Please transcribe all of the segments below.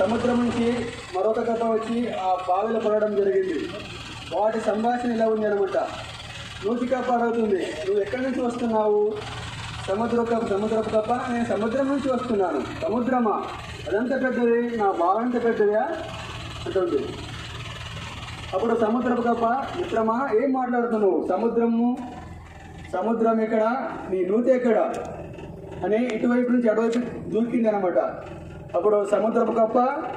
సముద్రం నుంచి మరొక కప్ప వచ్చి ఆ బావిలో పడడం జరిగింది వాటి సంభాషణ ఇలా ఉంది అనమాట నూతి కప్ప అడుగుతుంది నువ్వు ఎక్కడి నుంచి వస్తున్నావు సముద్ర కప్ప సముద్రపు కప్ప నేను సముద్రం నుంచి వస్తున్నాను సముద్రమా అదంత పెద్దది నా బావ ఎంత పెద్దదా అంటుంది అప్పుడు సముద్రపు కప్ప మిత్రమా ఏం మాట్లాడుతున్నావు సముద్రము సముద్రం ఎక్కడ నీ నూతి ఎక్కడ అని ఇటువైపు నుంచి అటువైపు దూకింది అనమాట అప్పుడు సముద్రపు కప్ప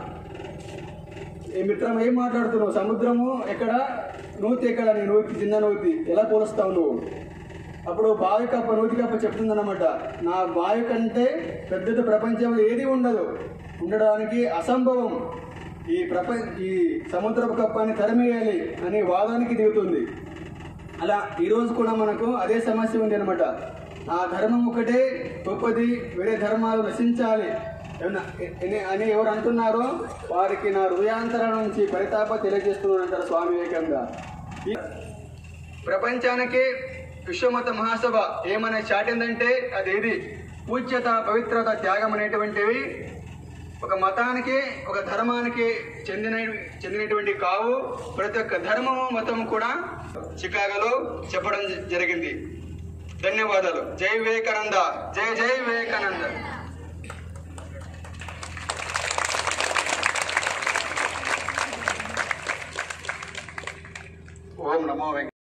ఏ మిత్రం ఏం మాట్లాడుతున్నావు సముద్రము ఎక్కడ నూతి ఎక్కడ నీ నూతి చిన్న నూతి ఎలా పోలుస్తావు నువ్వు అప్పుడు బావి కప్ప నూతి కప్ప చెప్తుందన్నమాట నా బావి కంటే పెద్దది ప్రపంచంలో ఏది ఉండదు ఉండడానికి అసంభవం ఈ ప్రపంచ ఈ సముద్రపు కప్పని తరిమేయాలి అనే వాదానికి దిగుతుంది అలా ఈరోజు కూడా మనకు అదే సమస్య ఉంది అనమాట ఆ ధర్మం ఒకటే గొప్పది వేరే ధర్మాలు నశించాలి ఏమన్నా అని- అని ఎవరు అంటున్నారో వారికి నా హృదయాంతరం నుంచి పరితాప తెలియజేస్తున్నానంటారు స్వామి వివేకంగా ఈ ప్రపంచానికి విశ్వమత మహాసభ ఏమని చాటిందంటే అదేది పూజ్యత పవిత్రత త్యాగం అనేటువంటివి ఒక మతానికి ఒక ధర్మానికి చెందిన చెందినటువంటి కావు ప్రతి ఒక్క ధర్మము మతము కూడా చికాగోలో చెప్పడం జ- జరిగింది ధన్యవాదాలు జై వివేకానంద జై జై వివేకానంద ఓం నమో వెంకట